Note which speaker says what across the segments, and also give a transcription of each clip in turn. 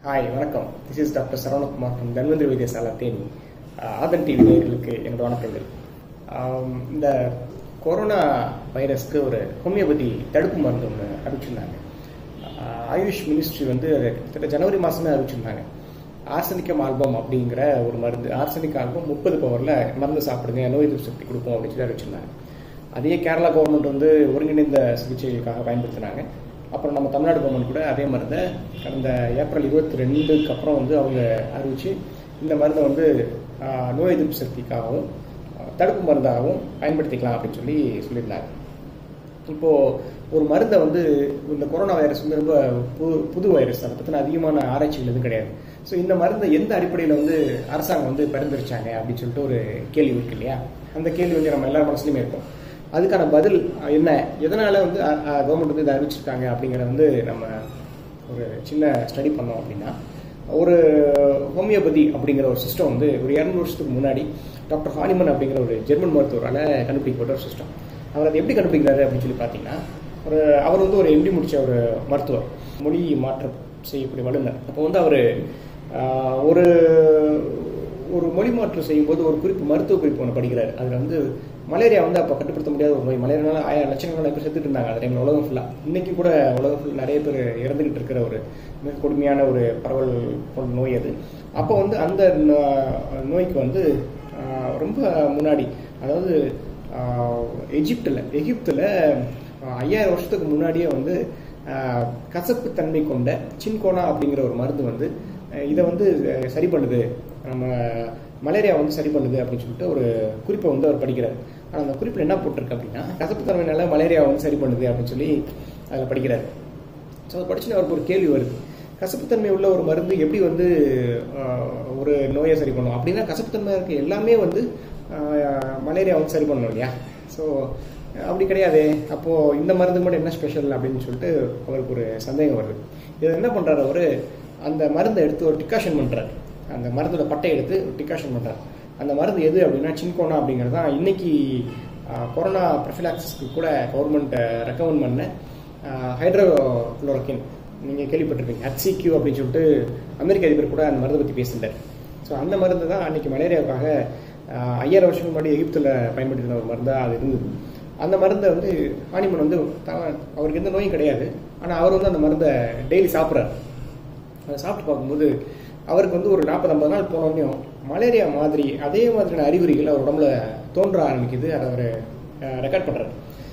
Speaker 1: hi வணக்கம் this is doctor Saravanakumar from Dhanvantari வைத்தியசாலா Theni Aadhan TV நேயர்களுக்கு என்னோட வணக்கங்கள் ஆம், இந்த கொரோனா வைரஸ்க்கு ஒரு ஹோமியோபதி தடுப்பு மருந்து ஒன்று அறிவிச்சிருந்தாங்க ஆஹ், ஆயுஷ் மினிஸ்ட்ரி வந்து அது கிட்டத்தட்ட ஜனவரி மாதமே அறிவிச்சிருந்தாங்க ஆர்சனிக்கம் ஆல்பம் அப்படிங்கிற ஒரு மருந்து ஆர்சனிக் ஆல்பம் முப்பது பவரில் மருந்து சாப்பிடுங்க நோய் எதிர்ப்பு சக்தி கொடுக்கும் அப்படின்னு சொல்லி அறிவிச்சிருந்தாங்க அதே கேரளா கவர்மெண்ட் வந்து ஒருங்கிணைந்த சிகிச்சைகளுக்காக பயன்படுத்தினாங்க அப்புறம் நம்ம தமிழ்நாடு கவர்மெண்ட் கூட அதே மருந்தை கடந்த ஏப்ரல் இருபத்தி ரெண்டுக்கு அப்புறம் வந்து அவங்க அறிவிச்சு இந்த மருந்தை வந்து ஆஹ், நோய் எதிர்ப்பு சக்திக்காகவும் ஆஹ், தடுப்பு மருந்தாகவும் பயன்படுத்திக்கலாம் அப்படின்னு சொல்லி சொல்லியிருந்தாங்க இப்போ ஒரு மருந்தை வந்து இந்த கொரோனா வைரஸ் வந்து ரொம்ப புது புது வைரஸ் அதை பற்றின அதிகமான ஆராய்ச்சிகள் எதுவும் கிடையாது ஸோ இந்த மருந்தை எந்த அடிப்படையில் வந்து அரசாங்கம் வந்து பரிந்துரைச்சாங்க அப்படின்னு சொல்லிட்டு ஒரு கேள்வி இருக்கு இல்லையா அந்த கேள்வி வந்து நம்ம எல்லார் மனசுலையுமே இருக்கும் அதுக்கான பதில் என்ன எதனால வந்து கவர்மெண்ட் வந்து இதை அறிவிச்சிருக்காங்க அப்படிங்கிறத வந்து நம்ம ஒரு சின்ன ஸ்டடி பண்ணோம் அப்படின்னா ஒரு ஹோமியோபதி அப்படிங்கிற ஒரு சிஸ்டம் வந்து ஒரு இரநூறு வருஷத்துக்கு முன்னாடி டாக்டர் ஹானிமன் அப்படிங்கிற ஒரு ஜெர்மன் மருத்துவரால் கண்டுபிடிக்கப்பட்ட ஒரு சிஸ்டம் அவர் அதை எப்படி கண்டுபிடிக்கிறாரு அப்படின்னு சொல்லி பார்த்தீங்கன்னா ஒரு அவர் வந்து ஒரு எம்டி முடிச்ச ஒரு மருத்துவர் மொழி மாற்றம் செய்யக்கூடிய வல்லுநர் அப்போ வந்து அவர் ஒரு ஒரு மொழி மாற்றம் செய்யும்போது ஒரு குறிப்பு மருத்துவ குறிப்பு ஒன்று படிக்கிறார் அதில் வந்து மலேரியா வந்து அப்போ கட்டுப்படுத்த முடியாத ஒரு நோய் மலேரியானால ஆயிரம் லட்சக்கணக்கான பேர் செத்துட்டு இருந்தாங்க அந்த டைமில் உலகம் ஃபுல்லாக இன்னைக்கு கூட உலகம் ஃபுல் நிறைய பேர் இறந்துகிட்டு இருக்கிற ஒரு மிக கொடுமையான ஒரு பரவல் கொண்ட நோய் அது அப்போ வந்து அந்த நோ- நோய்க்கு வந்து ஆஹ், ரொம்ப முன்னாடி அதாவது எஜிப்டில் எகிப்தில் ஐயாயிரம் வருஷத்துக்கு முன்னாடியே வந்து ஆஹ், கசப்பு தன்மை கொண்ட சின்கோனா அப்படிங்கிற ஒரு மருந்து வந்து அஹ், இதை வந்து அஹ், சரி பண்ணுது நம்ம மலேரியா வந்து சரி பண்ணுது அப்படின்னு சொல்லிட்டு ஒரு குறிப்பை வந்து அவர் படிக்கிறார் ஆனால் அந்த குறிப்பில் என்ன போட்டிருக்கு அப்படின்னா கசப்பு தன்மையினால மலேரியா வந்து சரி பண்ணுது அப்படின்னு சொல்லி அதில் படிக்கிறார் ஸோ அதை படிச்சுன்னு அவருக்கு ஒரு கேள்வி வருது கசப்புத்தன்மை உள்ள ஒரு மருந்து எப்படி வந்து ஆஹ், ஒரு நோயை சரி பண்ணும் அப்படின்னா கசப்புத்தன்மை இருக்க எல்லாமே வந்து ஆஹ், மலேரியா வந்து சரி பண்ணணும் இல்லையா ஸோ அப்படி கிடையாதே அப்போது இந்த மருந்து மட்டும் என்ன ஸ்பெஷல் அப்படின்னு சொல்லிட்டு அவருக்கு ஒரு சந்தேகம் வருது இதை என்ன பண்ணுறாரு அவர் அந்த மருந்தை எடுத்து ஒரு டிகாஷன் பண்ணுறாரு அந்த மருந்தோட பட்டை எடுத்து டிகாஷன் பண்ணுறாரு அந்த மருந்து எது அப்படின்னா சின்கோனா அப்படிங்கிறது தான் இன்னைக்கு ஆஹ், கொரோனா ப்ரொஃபிலாக்சிஸ்க்கு கூட கவர்மெண்ட் ரெக்கமெண்ட் பண்ண ஹைட்ரோக்ளோரோக்கின் நீங்கள் கேள்விப்பட்டிருப்பீங்க ஹச்சிக்யூ அப்படின்னு சொல்லிட்டு அமெரிக்க அதிபர் கூட அந்த மருந்தை பற்றி பேசியிருந்தார் ஸோ அந்த மருந்து தான் அன்னைக்கு மலேரியாவுக்காக ஆஹ், ஐயாயிரம் வருஷம் முன்னாடி எகிப்தில் பயன்படுத்தின ஒரு மருந்தாக அது இருந்தது அந்த மருந்தை வந்து ஹானிமன் வந்து த- அவருக்கு எந்த நோயும் கிடையாது ஆனால் அவர் வந்து அந்த மருந்தை டெய்லி சாப்பிட்றாரு அதை சாப்பிட்டு பார்க்கும்போது அவருக்கு வந்து ஒரு நாற்பது ஐம்பது நாள் போனோடனையும் மலேரியா மாதிரி அதே மாதிரியான அறிகுறிகள் அவர் உடம்புல தோன்ற ஆரம்பிக்குது அதை அவர் ரெக்கார்ட் பண்ணுறாரு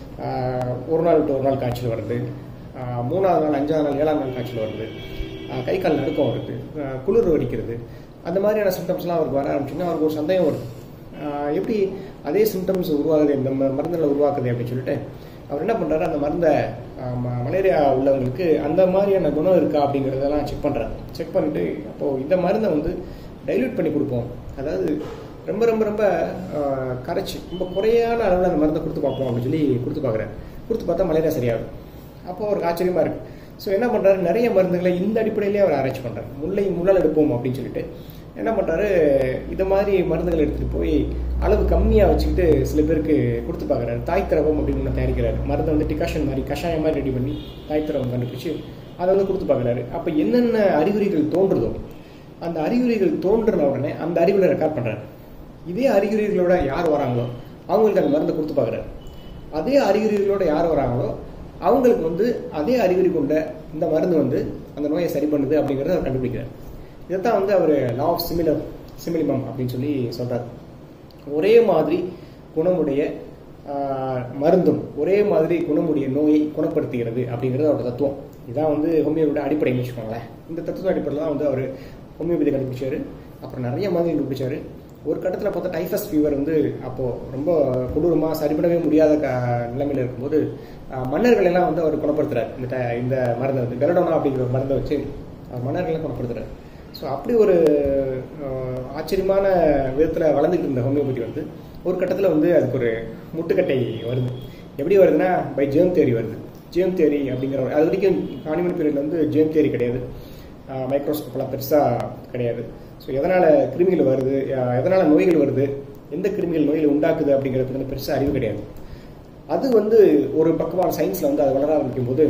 Speaker 1: ஒரு நாள் விட்டு ஒரு நாள் காய்ச்சல் வருது ஆஹ் மூணாவது நாள் அஞ்சாவது நாள் ஏழாம் நாள் காய்ச்சல் வருது ஆஹ் கை கால் நடுக்கம் வருது ஆஹ் குளிர் வடிக்கிறது அந்த மாதிரியான சிம்டம்ஸ்லாம் அவருக்கு வர ஆரம்பிச்சுன்னா அவருக்கு ஒரு சந்தேகம் வருது ஆஹ் எப்படி அதே சிம்டம்ஸ் உருவாகுது இந்த ம- மருந்துல உருவாக்குது அப்படின்னு சொல்லிட்டு அவர் என்ன பண்றாரு அந்த மருந்தை ஆஹ் ம- மலேரியா உள்ளவங்களுக்கு அந்த மாதிரியான குணம் இருக்கா அப்படிங்கிறதெல்லாம் செக் பண்றாரு செக் பண்ணிட்டு அப்போ இந்த மருந்தை வந்து டைல்யூட் பண்ணி கொடுப்போம் அதாவது ரொம்ப ரொம்ப ரொம்ப ஆஹ் கரைச்சி ரொம்ப குறையான அளவில் அந்த மருந்தை கொடுத்து பார்ப்போம் அப்படின்னு சொல்லி கொடுத்து பார்க்குறாரு கொடுத்து பார்த்தா மலேரியா சரியாகும் அப்போ அவருக்கு ஆச்சரியமா இருக்கு ஸோ என்ன பண்றாரு நிறைய மருந்துகளை இந்த அடிப்படையிலே அவர் ஆராய்ச்சி பண்றாரு முல்லை முள்ளால் எடுப்போம் அப்படின்னு சொல்லிட்டு என்ன பண்றாரு இந்த மாதிரி மருந்துகள் எடுத்துட்டு போய் அளவு கம்மியா வச்சுக்கிட்டு சில பேருக்கு கொடுத்து பார்க்குறாரு தாய் திரவம் அப்படின்னு ஒன்று தயாரிக்கிறாரு மருந்தை வந்து டிகாஷன் மாதிரி கஷாயம் மாதிரி ரெடி பண்ணி தாய் திரவம் கண்டுபிடிச்சு அதை வந்து கொடுத்து பார்க்குறாரு அப்போ என்னென்ன அறிகுறிகள் தோன்றுதோ அந்த அறிகுறிகள் தோன்றின உடனே அந்த அறிகுறியை ரெக்கார்ட் பண்றாரு இதே அறிகுறிகளோட யார் வராங்களோ அவங்களுக்கு அந்த மருந்தை கொடுத்து பார்க்குறாரு அதே அறிகுறிகளோட யார் வராங்களோ அவங்களுக்கு வந்து அதே அறிகுறி கொண்ட இந்த மருந்து வந்து அந்த நோயை சரி பண்ணுது அப்படிங்கிறத அவர் கண்டுபிடிக்கிறார் இதைத்தான் வந்து அவர் லா ஆஃப் சிமிலர் சிமிலிமம் அப்படின்னு சொல்லி சொல்றாரு ஒரே மாதிரி குணமுடைய ஆஹ், மருந்தும் ஒரே மாதிரி குணமுடைய நோயை குணப்படுத்துகிறது அப்படிங்கிறது அவரோட தத்துவம் இதான் வந்து ஹோமியோபதியோட அடிப்படைன்னு வச்சுக்கோங்களேன் இந்த தத்துவ அடிப்படையில் தான் வந்து அவர் ஹோமியோபதி கண்டுபிடிச்சாரு அப்புறம் நிறைய மாதிரி கண்டுபிடிச்சாரு ஒரு கட்டத்தில் பார்த்தா டைஃபஸ் ஃபீவர் வந்து அப்போது ரொம்ப கொடூரமாக சரி பண்ணவே முடியாத க நிலைமையில் இருக்கும்போது ஆஹ், மன்னர்கள் எல்லாம் வந்து அவர் குணப்படுத்துறாரு இந்த ட- இந்த மருந்தை வந்து பெரடோனா அப்படிங்கிற ஒரு மருந்தை வச்சு அவர் மன்னர்களை குணப்படுத்துறாரு ஸோ அப்படி ஒரு ஆஹ், ஆச்சரியமான விதத்தில் வளர்ந்துட்டு இருந்த ஹோமியோபதி வந்து ஒரு கட்டத்தில் வந்து அதுக்கு ஒரு முட்டுக்கட்டை வருது எப்படி வருதுன்னா பை ஜேம் தேரி வருது ஜேம் தேரி அப்படிங்கிற ஒரு- அது வரைக்கும் காணிமன் பீரியட்ல வந்து ஜேம் தேரி கிடையாது மைக்ரோஸ்கோப்லாம் பெருசாக கிடையாது ஸோ எதனால் கிருமிகள் வருது அஹ் எதனால் நோய்கள் வருது எந்த கிருமிகள் நோய்களை உண்டாக்குது அப்படிங்கிறது பற்றின பெருசாக அறிவு கிடையாது அது வந்து ஒரு பக்கமான சயின்ஸில் வந்து அது வளர ஆரம்பிக்கும் போது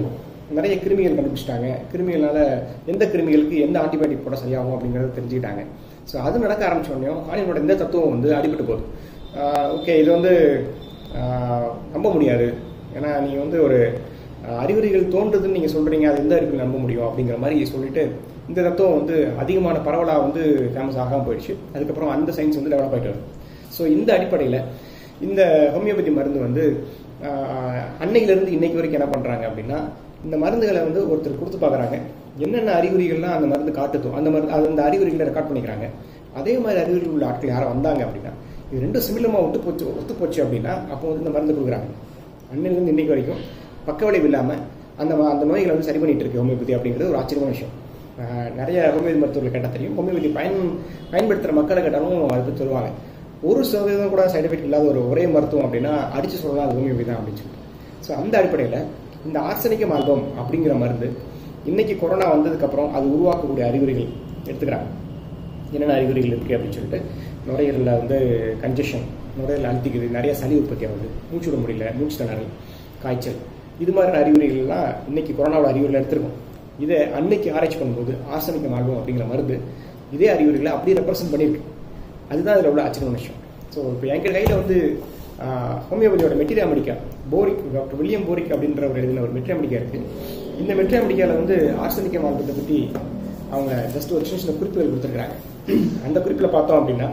Speaker 1: நிறைய கிருமிகள் கண்டுபிடிச்சிட்டாங்க கிருமிகளால் எந்த கிருமிகளுக்கு எந்த ஆன்டிபயோட்டிக் போட சரியாகும் அப்படிங்கிறத தெரிஞ்சுக்கிட்டாங்க ஸோ அது நடக்க ஆரம்பிச்ச உடனே காணியனோட இந்த தத்துவம் வந்து அடிபட்டு போகுது ஓகே இது வந்து ஆஹ், நம்ப முடியாது ஏன்னா நீங்கள் வந்து ஒரு ஆஹ், அறிகுறிகள் தோன்றுதுன்னு நீங்கள் சொல்கிறீங்க அது எந்த அறிகுறி நம்ப முடியும் அப்படிங்கிற மாதிரி சொல்லிட்டு இந்த தத்துவம் வந்து அதிகமான பரவலாக வந்து ஃபேமஸ் ஆகாமல் போயிடுச்சு அதுக்கப்புறம் அந்த சயின்ஸ் வந்து டெவலப் ஆகிட்டு வருது ஸோ இந்த அடிப்படையில் இந்த ஹோமியோபதி மருந்து வந்து ஆஹ், அன்னையிலிருந்து இன்னைக்கு வரைக்கும் என்ன பண்ணுறாங்க அப்படின்னா இந்த மருந்துகளை வந்து ஒருத்தர் கொடுத்து பார்க்குறாங்க என்னென்ன அறிகுறிகள்லாம் அந்த மருந்து காட்டுதோ அந்த மருந்து அது அந்த அறிகுறிகளை ரெக்கார்ட் பண்ணிக்கிறாங்க அதே மாதிரி அறிகுறிகள் உள்ள ஆட்கள் யாரும் வந்தாங்க அப்படின்னா இது ரெண்டும் சிமிலமாக ஒத்து போச்சு ஒத்து போச்சு அப்படின்னா அப்போ வந்து இந்த மருந்து கொடுக்குறாங்க அன்னையிலிருந்து இன்னைக்கு வரைக்கும் பக்க விளைவு இல்லாமல் அந்த ம- அந்த நோய்களை வந்து சரி பண்ணிட்டு இருக்கு ஹோமியோபதி அப்படிங்கிறது ஒரு ஆச்சரியமான விஷயம் ஆஹ் நிறைய ஹோமியோபதி மருத்துவர்கள் கேட்டால் தெரியும் ஹோமியோபதி பயன் பயன்படுத்துகிற மக்களை கேட்டாலும் அதை பற்றி சொல்லுவாங்க ஒரு சதவீதம் கூட சைடு எஃபெக்ட் இல்லாத ஒரு ஒரே மருத்துவம் அப்படின்னா அடிச்சு சொல்லலாம் அது ஹோமியோபதி தான் அப்படின்னு சொல்லிட்டு ஸோ அந்த அடிப்படையில் இந்த ஆர்சனிக்கம் ஆல்பம் அப்படிங்கிற மருந்து இன்னைக்கு கொரோனா வந்ததுக்கப்புறம் அது உருவாக்கக்கூடிய அறிகுறிகள் எடுத்துக்கிறாங்க என்னென்ன அறிகுறிகள் இருக்குது அப்படின்னு சொல்லிட்டு நுரையீரலில் வந்து கன்ஜெஷன் நுரையீரல் அழுத்திக்குது நிறைய சளி உற்பத்தி ஆகுது மூச்சு விட முடியல மூச்சு திணறல் காய்ச்சல் இது மாதிரியான அறிகுறிகள்லாம் இன்னைக்கு கொரோனாவோட அறிகுறிகள் எடுத்திருக்கோம் இதை அன்னைக்கு ஆராய்ச்சி பண்ணும்போது ஆர்சனிக்கம் ஆல்பம் அப்படிங்கிற மருந்து இதே அறிகுறிகளை அப்படியே ரெப்ரசென்ட் பண்ணியிருக்கு அதுதான் அதில் உள்ள ஆச்சரியமான விஷயம் ஸோ இப்போ எங்கள் கையில் வந்து ஆஹ், ஹோமியோபதியோட materia medica Boericke doctor William Boericke அப்படின்ற ஒரு எழுதின ஒரு மெட்ரியா மெடிக்கா இருக்கு இந்த மெட்ரியா மெடிக்கால வந்து ஆர்சனிக்க மார்க்கத்தை பற்றி அவங்க ஜஸ்ட் ஒரு சின்ன சின்ன குறிப்புகள் கொடுத்துருக்காங்க அந்த குறிப்பில் பார்த்தோம் அப்படின்னா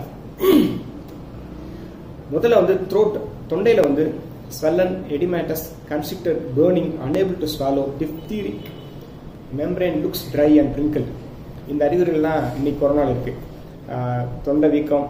Speaker 1: முதல்ல வந்து த்ரோட் தொண்டையில் வந்து swollen oedematous constricted burning unable to swallow diphtheric membrane looks dry and wrinkled இந்த அறிகுறிகள்லாம் இன்னைக்கு கொரோனாவில் இருக்கு ஆஹ் தொண்டை வீக்கம்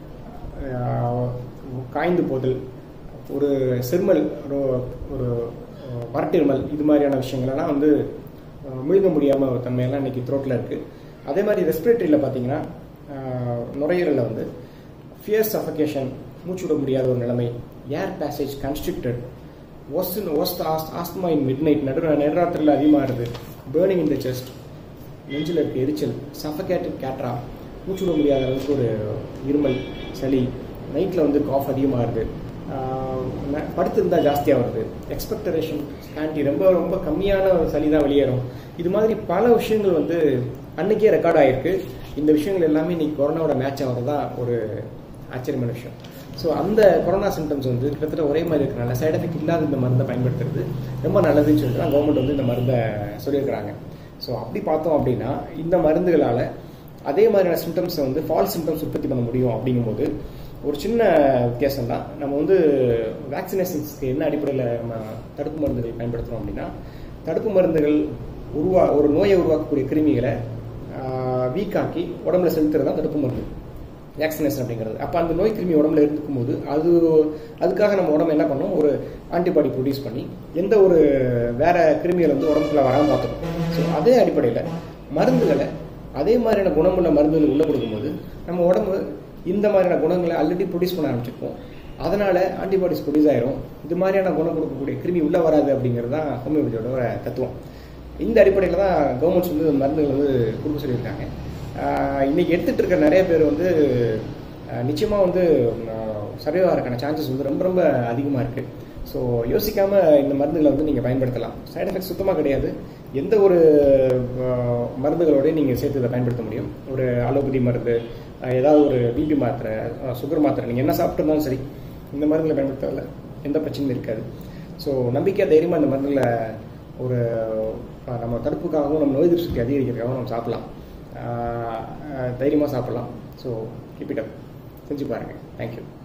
Speaker 1: ஆஹ் காய்ந்து போதல் ஒரு செருமல் ஒரு ஒரு ஆஹ் வறட்டிருமல் இது மாதிரியான விஷயங்கள்லாம் வந்து ஆஹ் முழுங்க முடியாமல் ஒரு தன்மையெல்லாம் இன்னைக்கு த்ரோட்டில் இருக்கு அதே மாதிரி ரெஸ்பிரேட்டரியில் பார்த்தீங்கன்னா ஆஹ் நுரையீரலில் வந்து ஃபியர் சஃபகேஷன் மூச்சு விட முடியாத ஒரு நிலைமை air passage constricted worst worst asthma in midnight நடு நடுராத்திரியில் அதிகமாகுது பேர்னிங் இன் த செஸ்ட் நெஞ்சில் இருக்க எரிச்சல் சஃபகேட்டட் கேட்ரா மூச்சு விட முடியாத அளவுக்கு ஒரு இருமல் சளி நைட்டில் வந்து காஃப் அதிகமாகுது படுத்திருந்தா ஜாஸ்தியாக வருது எக்ஸ்பெக்டரேஷன் ஸ்காண்டி ரொம்ப ரொம்ப கம்மியான சளி தான் வெளியேறும் இது மாதிரி பல விஷயங்கள் வந்து அன்னைக்கே ரெக்கார்ட் ஆயிருக்கு இந்த விஷயங்கள் எல்லாமே இன்னைக்கு கொரோனாவோட மேட்ச் ஆகிறது தான் ஒரு ஆச்சரியமான விஷயம் ஸோ அந்த கொரோனா சிம்டம்ஸ் வந்து கிட்டத்தட்ட ஒரே மாதிரி இருக்கிறனால சைடு எஃபெக்ட் இல்லாத இந்த மருந்தை பயன்படுத்துறது ரொம்ப நல்லதுன்னு சொல்லிட்டு தான் கவர்மெண்ட் வந்து இந்த மருந்தை சொல்லியிருக்கிறாங்க ஸோ அப்படி பார்த்தோம் அப்படின்னா இந்த மருந்துகளால் அதே மாதிரியான சிம்டம்ஸை வந்து ஃபால்ஸ் சிம்டம்ஸ் உற்பத்தி பண்ண முடியும் அப்படிங்கும்போது ஒரு சின்ன வித்தியாசம் தான் நம்ம வந்து வேக்சினேஷன்ஸ்க்கு என்ன அடிப்படையில் நம்ம தடுப்பு மருந்துகள் பயன்படுத்துகிறோம் அப்படின்னா தடுப்பு மருந்துகள் உருவா ஒரு நோயை உருவாக்கக்கூடிய கிருமிகளை வீக்காக்கி உடம்புல செலுத்துறது தான் தடுப்பு மருந்து வேக்சினேஷன் அப்படிங்கிறது அப்போ அந்த நோய் கிருமி உடம்புல இருக்கும் போது அது அதுக்காக நம்ம உடம்பு என்ன பண்ணோம் ஒரு ஆன்டிபாடி ப்ரொடியூஸ் பண்ணி எந்த ஒரு வேற கிருமிகள் வந்து உடம்புக்குள்ள வராமல் பார்த்துக்கும் ஸோ அதே அடிப்படையில் மருந்துகளை அதே மாதிரியான குணமுள்ள மருந்துகள் உள்ள கொடுக்கும்போது நம்ம உடம்பு இந்த மாதிரியான குணங்களை ஆல்ரெடி ப்ரொடியூஸ் பண்ண ஆரம்பிச்சிருக்கோம் அதனால ஆன்டிபாடிஸ் ப்ரொடியூஸ் ஆயிரும் இது மாதிரியான குணம் கொடுக்கக்கூடிய கிருமி உள்ள வராது அப்படிங்கிறது தான் ஹோமியோபதியோட ஒரு தத்துவம் இந்த அடிப்படையில் தான் கவர்மெண்ட்ஸ் வந்து மருந்துகள் வந்து கொடுக்க சொல்லியிருக்காங்க ஆஹ் இன்னைக்கு எடுத்துட்டு இருக்க நிறைய பேர் வந்து ஆஹ் நிச்சயமா வந்து சர்வே ஆகிறதுக்கான சான்சஸ் வந்து ரொம்ப ரொம்ப அதிகமாக இருக்கு ஸோ யோசிக்காம இந்த மருந்துகளை வந்து நீங்கள் பயன்படுத்தலாம் சைடு எஃபெக்ட் சுத்தமாக கிடையாது எந்த ஒரு ஆஹ் மருந்துகளோடய நீங்கள் சேர்த்து இதை பயன்படுத்த முடியும் ஒரு அலோபதி மருந்து ஆஹ் ஏதாவது ஒரு பிபி மாத்திரை சுகர் மாத்திரை நீங்கள் என்ன சாப்பிட்டு இருந்தாலும் சரி இந்த மருந்துகளை பயன்படுத்தல எந்த பிரச்சனையும் இருக்காது ஸோ நம்பிக்கை தைரியமாக இந்த மருந்துகளை ஒரு ஆஹ் நம்ம தடுப்புக்காகவும் நம்ம நோய் எதிர்ப்பு சக்தி அதிகரிக்கிறதுக்காகவும் நம்ம சாப்பிடலாம் தைரியமாக சாப்பிடலாம் ஸோ கீப் இட் அப் செஞ்சு பாருங்கள் தேங்க்யூ